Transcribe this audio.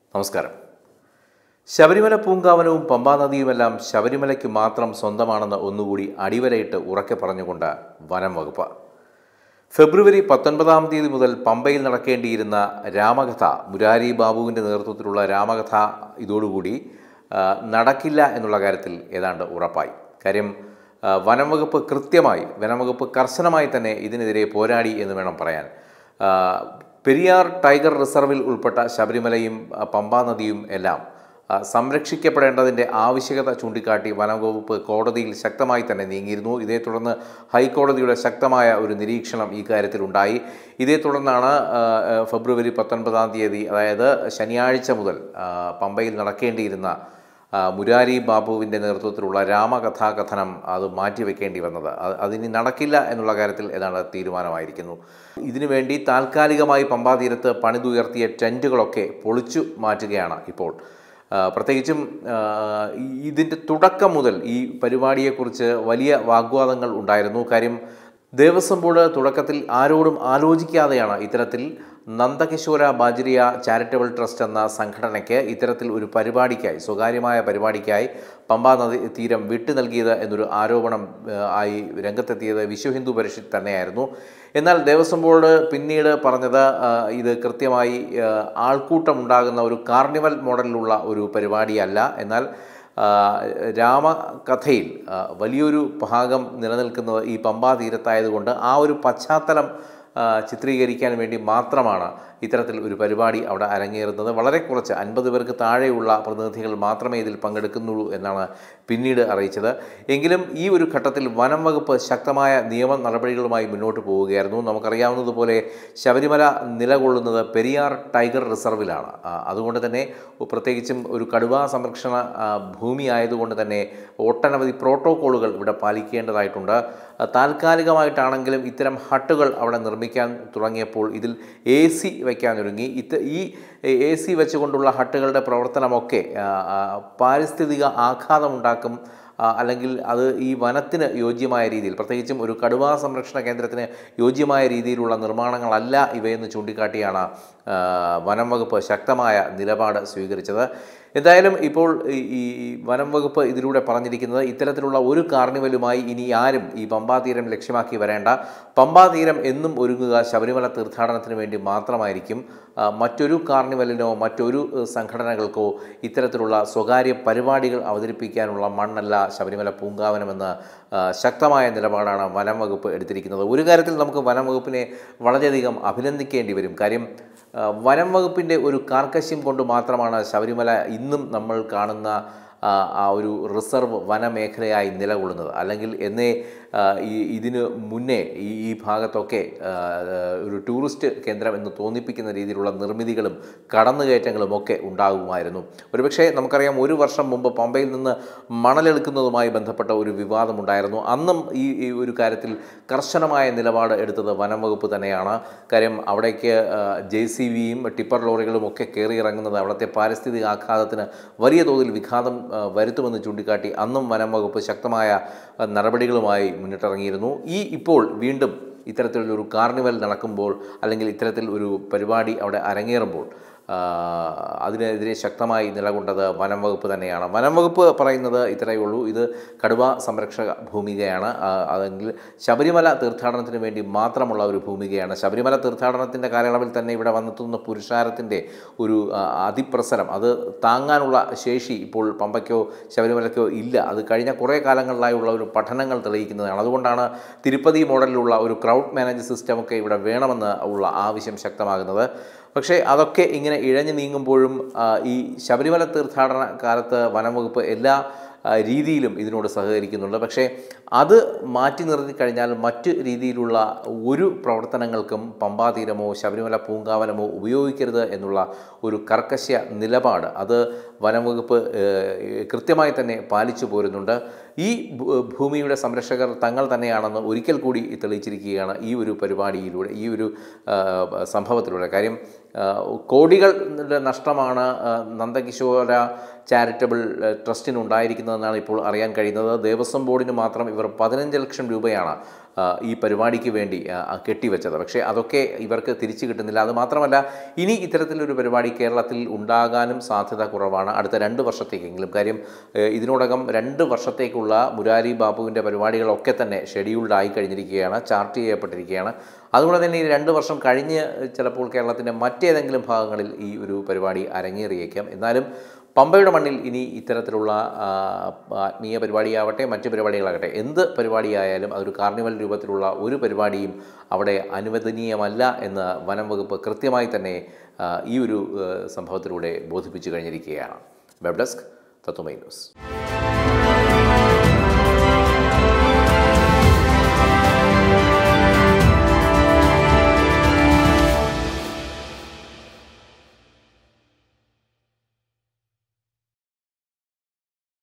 നമസ്കാരം ശബരിമല പൂങ്കാവനവും പമ്പാ നദിയുമെല്ലാം ശബരിമലയ്ക്ക് മാത്രം സ്വന്തമാണെന്ന് ഒന്നുകൂടി അടിവരയിട്ട് ഉറക്കെ പറഞ്ഞുകൊണ്ട് വനം വകുപ്പ് ഫെബ്രുവരി പത്തൊൻപതാം തീയതി മുതൽ പമ്പയിൽ നടക്കേണ്ടിയിരുന്ന രാമകഥ മുരാരി ബാബുവിൻ്റെ നേതൃത്വത്തിലുള്ള രാമകഥ ഇതോടുകൂടി ആ, നടക്കില്ല എന്നുള്ള കാര്യത്തിൽ ഏതാണ്ട് ഉറപ്പായി കാര്യം ആ, വനം വകുപ്പ് കൃത്യമായി വനം വകുപ്പ് കർശനമായി തന്നെ ഇതിനെതിരെ പോരാടി എന്ന് വേണം പറയാൻ ആ, പെരിയാർ ടൈഗർ റിസർവിൽ ഉൾപ്പെട്ട ശബരിമലയും ആ, പമ്പാ നദിയും എല്ലാം ആ, സംരക്ഷിക്കപ്പെടേണ്ടതിൻ്റെ ആവശ്യകത ചൂണ്ടിക്കാട്ടി വനംവകുപ്പ് കോടതിയിൽ ശക്തമായി തന്നെ നീങ്ങിയിരുന്നു ഇതേ തുടർന്ന് ഹൈക്കോടതിയുടെ ശക്തമായ ഒരു നിരീക്ഷണം ഈ കാര്യത്തിലുണ്ടായി ഇതേ തുടർന്നാണ് ആ, ആ, ഫെബ്രുവരി പത്തൊൻപതാം തീയതി അതായത് ശനിയാഴ്ച മുതൽ ആ, പമ്പയിൽ നടക്കേണ്ടിയിരുന്ന ആ, മുരാരി ബാബുവിൻ്റെ നേതൃത്വത്തിലുള്ള രാമകഥാകഥനം അത് മാറ്റിവെക്കേണ്ടി വന്നത് അത് അതിനി നടക്കില്ല എന്നുള്ള കാര്യത്തിൽ ഏതാണ്ട് തീരുമാനമായിരിക്കുന്നു ഇതിനുവേണ്ടി താൽക്കാലികമായി പമ്പാ തീരത്ത് പണിതുയർത്തിയ ടെൻറ്റുകളൊക്കെ പൊളിച്ചു മാറ്റുകയാണ് ഇപ്പോൾ ആ, പ്രത്യേകിച്ചും ആ, ഈ- ഇതിൻ്റെ തുടക്കം മുതൽ ഈ പരിപാടിയെക്കുറിച്ച് വലിയ വാഗ്വാദങ്ങൾ ഉണ്ടായിരുന്നു കാര്യം ദേവസ്വം ബോർഡ് തുടക്കത്തിൽ ആരോടും ആലോചിക്കാതെയാണ് ഇത്തരത്തിൽ നന്ദകിശോര ബാജിരിയ ചാരിറ്റബിൾ ട്രസ്റ്റ് എന്ന സംഘടനയ്ക്ക് ഇത്തരത്തിൽ ഒരു പരിപാടിക്കായി സ്വകാര്യമായ പരിപാടിക്കായി പമ്പാ നദി തീരം വിട്ടു നൽകിയത് എന്നൊരു ആരോപണം ആ, ആയി രംഗത്തെത്തിയത് വിശ്വ ഹിന്ദു പരിഷത്ത് തന്നെയായിരുന്നു എന്നാൽ ദേവസ്വം ബോർഡ് പിന്നീട് പറഞ്ഞത് ആ, ഇത് കൃത്യമായി ആ, ആൾക്കൂട്ടം ഉണ്ടാകുന്ന ഒരു കാർണിവൽ മോഡലിലുള്ള ഒരു പരിപാടിയല്ല എന്നാൽ ആ, രാമകഥയിൽ ആ, വലിയൊരു ഭാഗം നിലനിൽക്കുന്നത് ഈ പമ്പാ തീരത്തായതുകൊണ്ട് ആ ഒരു പശ്ചാത്തലം ആ, ചിത്രീകരിക്കാൻ വേണ്ടി മാത്രമാണ് ഇത്തരത്തിൽ ഒരു പരിപാടി അവിടെ അരങ്ങേറുന്നത് വളരെ കുറച്ച് അൻപത് പേർക്ക് താഴെയുള്ള പ്രതിനിധികൾ മാത്രമേ ഇതിൽ പങ്കെടുക്കുന്നുള്ളൂ എന്നാണ് പിന്നീട് അറിയിച്ചത് എങ്കിലും ഈ ഒരു ഘട്ടത്തിൽ വനം വകുപ്പ് ശക്തമായ നിയമ നടപടികളുമായി മുന്നോട്ട് പോവുകയായിരുന്നു നമുക്കറിയാവുന്നതുപോലെ ശബരിമല നിലകൊള്ളുന്നത് പെരിയാർ ടൈഗർ റിസർവിലാണ് ആ, അതുകൊണ്ട് തന്നെ പ്രത്യേകിച്ചും ഒരു കടുവാ സംരക്ഷണ ആ, ഭൂമി ആയതുകൊണ്ട് തന്നെ ഒട്ടനവധി പ്രോട്ടോക്കോളുകൾ ഇവിടെ പാലിക്കേണ്ടതായിട്ടുണ്ട് ആ, താൽക്കാലികമായിട്ടാണെങ്കിലും ഇത്തരം ഹട്ടുകൾ അവിടെ നിർമ്മിക്കാൻ തുടങ്ങിയപ്പോൾ ഇതിൽ എ സി വയ്ക്കാനൊരുങ്ങി ഇത് ഈ എ സി വെച്ചുകൊണ്ടുള്ള ഹട്ടുകളുടെ പ്രവർത്തനമൊക്കെ ആ, ആ, പാരിസ്ഥിതിക ആഘാതമുണ്ടാക്കും ആ, അല്ലെങ്കിൽ അത് ഈ വനത്തിന് യോജ്യമായ രീതിയിൽ പ്രത്യേകിച്ചും ഒരു കടുവാ സംരക്ഷണ കേന്ദ്രത്തിന് യോജ്യമായ രീതിയിലുള്ള നിർമ്മാണങ്ങളല്ല ഇവയെന്ന് ചൂണ്ടിക്കാട്ടിയാണ് ആ, വനം വകുപ്പ് ശക്തമായ നിലപാട് സ്വീകരിച്ചത് എന്തായാലും ഇപ്പോൾ ഈ ഈ വനം വകുപ്പ് ഇതിലൂടെ പറഞ്ഞിരിക്കുന്നത് ഇത്തരത്തിലുള്ള ഒരു കാർണിവലുമായി ഇനി ആരും ഈ പമ്പാ തീരം ലക്ഷ്യമാക്കി വരേണ്ട പമ്പാ തീരം എന്നും ഒരുങ്ങുക ശബരിമല തീർത്ഥാടനത്തിന് വേണ്ടി മാത്രമായിരിക്കും ആ, മറ്റൊരു കാർണിവലിനോ മറ്റൊരു ഏഹ്, സംഘടനകൾക്കോ ഇത്തരത്തിലുള്ള സ്വകാര്യ പരിപാടികൾ അവതരിപ്പിക്കാനുള്ള മണ്ണല്ല ശബരിമല പൂങ്കാവനമെന്ന് ആ, ശക്തമായ നിലപാടാണ് വനം വകുപ്പ് എടുത്തിരിക്കുന്നത് ഒരു കാര്യത്തിൽ നമുക്ക് വനം വകുപ്പിനെ വളരെയധികം അഭിനന്ദിക്കേണ്ടി വരും കാര്യം ആ, വനം വകുപ്പിൻ്റെ ഒരു കാർക്കശ്യം കൊണ്ട് മാത്രമാണ് ശബരിമല ഇന്നും നമ്മൾ കാണുന്ന ആ, ആ ഒരു റിസർവ് വനമേഖലയായി നിലകൊള്ളുന്നത് അല്ലെങ്കിൽ എന്നേ ആ, ഈ ഇതിന് മുന്നേ ഈ ഈ ഭാഗത്തൊക്കെ ആ, ഒരു ടൂറിസ്റ്റ് കേന്ദ്രം എന്ന് തോന്നിപ്പിക്കുന്ന രീതിയിലുള്ള നിർമ്മിതികളും കടന്നുകയറ്റങ്ങളും ഒക്കെ ഉണ്ടാകുമായിരുന്നു ഒരുപക്ഷെ നമുക്കറിയാം ഒരു വർഷം മുമ്പ് പമ്പയിൽ നിന്ന് മണലെടുക്കുന്നതുമായി ബന്ധപ്പെട്ട ഒരു വിവാദമുണ്ടായിരുന്നു അന്നും ഈ ഈ ഒരു കാര്യത്തിൽ കർശനമായ നിലപാട് എടുത്തത് വനം വകുപ്പ് തന്നെയാണ് കാര്യം അവിടേക്ക് ജെ സി വിയും ടിപ്പർ ലോറികളും ഒക്കെ കയറി ഇറങ്ങുന്നത് അവിടുത്തെ പാരിസ്ഥിതിക ആഘാതത്തിന് വലിയ തോതിൽ വിഘാതം ആ, വരുത്തുമെന്ന് ചൂണ്ടിക്കാട്ടി അന്നും വനം വകുപ്പ് ശക്തമായ ആ, നടപടികളുമായി മുന്നിട്ടിറങ്ങിയിരുന്നു ഈ ഇപ്പോൾ വീണ്ടും ഇത്തരത്തിലൊരു കാർണിവൽ നടക്കുമ്പോൾ അല്ലെങ്കിൽ ഇത്തരത്തിൽ ഒരു പരിപാടി അവിടെ അരങ്ങേറുമ്പോൾ ആ, അതിനെതിരെ ശക്തമായി നിലകൊണ്ടത് വനം വകുപ്പ് തന്നെയാണ് വനം വകുപ്പ് പറയുന്നത് ഇത്രയേ ഉള്ളൂ ഇത് കടുവ സംരക്ഷക ഭൂമികയാണ് ആ, അതെങ്കിൽ ശബരിമല തീർത്ഥാടനത്തിന് വേണ്ടി മാത്രമുള്ള ഒരു ഭൂമികയാണ് ശബരിമല തീർത്ഥാടനത്തിൻ്റെ കാലയളവിൽ തന്നെ ഇവിടെ വന്നെത്തുന്ന പുരുഷാരത്തിൻ്റെ ഒരു ആ, അതിപ്രസരം അത് താങ്ങാനുള്ള ശേഷി ഇപ്പോൾ പമ്പയ്ക്കോ ശബരിമലയ്ക്കോ ഇല്ല അത് കഴിഞ്ഞ കുറേ കാലങ്ങളിലായുള്ള ഒരു പഠനങ്ങൾ തെളിയിക്കുന്നതാണ് അതുകൊണ്ടാണ് തിരുപ്പതി മോഡലിലുള്ള ഒരു ക്രൗഡ് മാനേജ് സിസ്റ്റമൊക്കെ ഇവിടെ വേണമെന്ന് ഉള്ള ആവശ്യം ശക്തമാകുന്നത് പക്ഷേ അതൊക്കെ ഇങ്ങനെ ഇഴഞ്ഞു നീങ്ങുമ്പോഴും ആ, ഈ ശബരിമല തീർത്ഥാടന കാലത്ത് വനംവകുപ്പ് എല്ലാ ആ, രീതിയിലും ഇതിനോട് സഹകരിക്കുന്നുണ്ട് പക്ഷേ അത് മാറ്റി നിർത്തി കഴിഞ്ഞാൽ മറ്റ് രീതിയിലുള്ള ഒരു പ്രവർത്തനങ്ങൾക്കും പമ്പാ തീരമോ ശബരിമല പൂങ്കാവനമോ ഉപയോഗിക്കരുത് എന്നുള്ള ഒരു കർക്കശ നിലപാട് അത് വനംവകുപ്പ് ഏഹ്, കൃത്യമായി തന്നെ പാലിച്ചു പോരുന്നുണ്ട് ഈ ഭൂ- ഭൂമിയുടെ സംരക്ഷകർ തങ്ങൾ തന്നെയാണെന്ന് ഒരിക്കൽ കൂടി തെളിയിച്ചിരിക്കുകയാണ് ഈ ഒരു പരിപാടിയിലൂടെ ഈ ഒരു ആ, സംഭവത്തിലൂടെ കാര്യം ആ, കോടികളുടെ നഷ്ടമാണ് ആ, നന്ദകിശോര ചാരിറ്റബിൾ ആ, ട്രസ്റ്റിനുണ്ടായിരിക്കുന്നതെന്നാണ് ഇപ്പോൾ അറിയാൻ കഴിയുന്നത് ദേവസ്വം ബോർഡിന് മാത്രം ഇവർ പതിനഞ്ച് ലക്ഷം രൂപയാണ് ആ, ആ, ഈ പരിപാടിക്ക് വേണ്ടി ആ, ആ, കെട്ടിവെച്ചത് പക്ഷേ അതൊക്കെ ഇവർക്ക് തിരിച്ചു കിട്ടുന്നില്ല അത് മാത്രമല്ല ഇനി ഇത്തരത്തിലൊരു പരിപാടി കേരളത്തിൽ ഉണ്ടാകാനും സാധ്യത കുറവാണ് അടുത്ത രണ്ട് വർഷത്തേക്കെങ്കിലും കാര്യം ഏഹ്, ഇതിനോടകം രണ്ട് വർഷത്തേക്കുള്ള മുരാരി ബാബുവിൻ്റെ പരിപാടികളൊക്കെ തന്നെ ഷെഡ്യൂൾഡ് ആയി കഴിഞ്ഞിരിക്കുകയാണ് ചാർട്ട് ചെയ്യപ്പെട്ടിരിക്കുകയാണ് അതുകൊണ്ട് തന്നെ ഈ രണ്ട് വർഷം കഴിഞ്ഞ് ചിലപ്പോൾ കേരളത്തിൻ്റെ മറ്റേതെങ്കിലും ഭാഗങ്ങളിൽ ഈ ഒരു പരിപാടി അരങ്ങേറിയേക്കാം എന്നാലും പമ്പയുടെ മണ്ണിൽ ഇനി ഇത്തരത്തിലുള്ള ആ, ആത്മീയ പരിപാടിയാവട്ടെ മറ്റ് പരിപാടികളാകട്ടെ എന്ത് പരിപാടിയായാലും അതൊരു കാർണിവൽ രൂപത്തിലുള്ള ഒരു പരിപാടിയും അവിടെ അനുവദനീയമല്ല എന്ന് വനം വകുപ്പ് കൃത്യമായി തന്നെ ആ, ഈ ഒരു ആ, സംഭവത്തിലൂടെ ബോധിപ്പിച്ചു കഴിഞ്ഞിരിക്കുകയാണ് വെബ് ഡെസ്ക് തത്വമൈ ന്യൂസ്